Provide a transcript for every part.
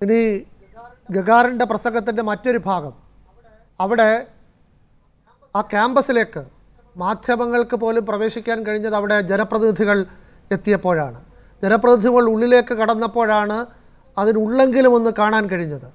ഇനി ഗഗാറിൻ്റെ പ്രസംഗത്തിൻ്റെ മറ്റൊരു ഭാഗം അവിടെ ആ ക്യാമ്പസിലേക്ക് മാധ്യമങ്ങൾക്ക് പോലും പ്രവേശിക്കാൻ കഴിഞ്ഞത് അവിടെ ജനപ്രതിനിധികൾ എത്തിയപ്പോഴാണ് ജനപ്രതിനിധികൾ ഉള്ളിലേക്ക് കടന്നപ്പോഴാണ് അതിനുള്ളെങ്കിലും ഒന്ന് കാണാൻ കഴിഞ്ഞത്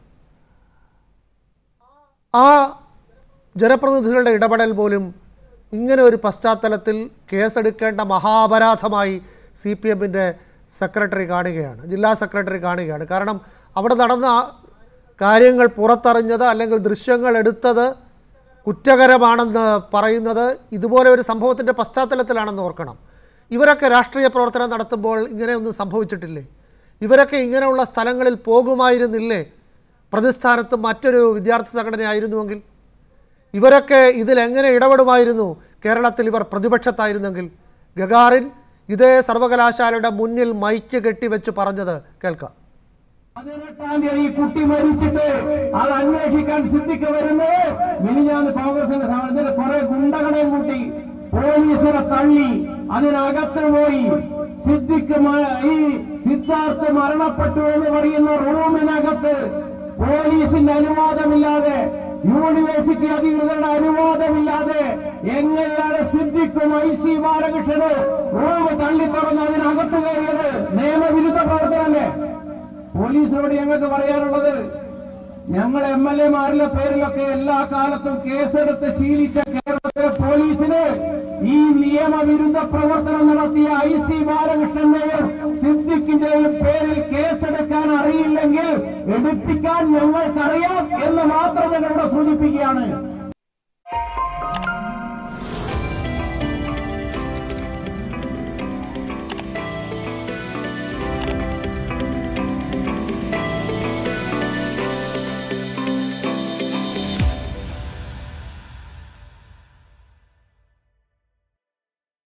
ആ ജനപ്രതിനിധികളുടെ ഇടപെടൽ പോലും ഇങ്ങനെ ഒരു പശ്ചാത്തലത്തിൽ കേസെടുക്കേണ്ട മഹാപരാധമായി സി പി എമ്മിൻ്റെ സെക്രട്ടറി കാണുകയാണ് ജില്ലാ സെക്രട്ടറി കാണുകയാണ് കാരണം അവിടെ നടന്ന ആ കാര്യങ്ങൾ പുറത്തറിഞ്ഞത് അല്ലെങ്കിൽ ദൃശ്യങ്ങൾ എടുത്തത് കുറ്റകരമാണെന്ന് പറയുന്നത് ഇതുപോലെ ഒരു സംഭവത്തിൻ്റെ പശ്ചാത്തലത്തിലാണെന്ന് ഓർക്കണം ഇവരൊക്കെ രാഷ്ട്രീയ പ്രവർത്തനം നടത്തുമ്പോൾ ഇങ്ങനെയൊന്നും സംഭവിച്ചിട്ടില്ലേ ഇവരൊക്കെ ഇങ്ങനെയുള്ള സ്ഥലങ്ങളിൽ പോകുമായിരുന്നില്ലേ പ്രതിസ്ഥാനത്ത് മറ്റൊരു വിദ്യാർത്ഥി സംഘടനയായിരുന്നുവെങ്കിൽ ഇവരൊക്കെ ഇതിലെങ്ങനെ ഇടപെടുമായിരുന്നു കേരളത്തിൽ ഇവർ പ്രതിപക്ഷത്തായിരുന്നെങ്കിൽ ഗഗാറിൻ ഇതേ സർവകലാശാലയുടെ മുന്നിൽ മൈക്ക് കെട്ടിവെച്ച് പറഞ്ഞത് കേൾക്കാം പതിനെട്ടാം തീയതി ഈ കുട്ടി മരിച്ചിട്ട് അത് അന്വേഷിക്കാൻ സിദ്ധിക്ക് വരുന്നത് മിനിഞ്ഞാന്ന് കോൺഗ്രസിന്റെ സമരത്തിന് കുറെ ഗുണ്ടകളെയും കൂട്ടി പോലീസിനെ തള്ളി അതിനകത്ത് പോയി സിദ്ദിഖ് മ- ഈ സിദ്ധാർത്ഥ് മരണപ്പെട്ടു എന്ന് പറയുന്ന റൂമിനകത്ത് പോലീസിന്റെ അനുവാദമില്ലാതെ യൂണിവേഴ്സിറ്റി അധികൃതരുടെ അനുവാദമില്ലാതെ എങ്ങനെയാണ് സിദ്ദിഖും ഐ സി ബാലകൃഷ്ണനും റൂം തള്ളി തുറന്ന് അതിനകത്ത് കയറിയത് നിയമവിരുദ്ധ പ്രവർത്തനമല്ലേ പോലീസിനോട് ഞങ്ങൾക്ക് പറയാനുള്ളത് ഞങ്ങൾ എം എൽ എമാരുടെ പേരിലൊക്കെ എല്ലാ കാലത്തും കേസെടുത്ത് ശീലിച്ച കേരളത്തിലെ പോലീസിന് ഈ നിയമവിരുദ്ധ പ്രവർത്തനം നടത്തിയ ഐ സി ബാലകൃഷ്ണന്റെയും സിദ്ദിഖിന്റെയും പേരിൽ കേസെടുക്കാൻ അറിയില്ലെങ്കിൽ എടുപ്പിക്കാൻ ഞങ്ങൾക്കറിയാം എന്ന് മാത്രം ഞങ്ങളിവിടെ സൂചിപ്പിക്കുകയാണ്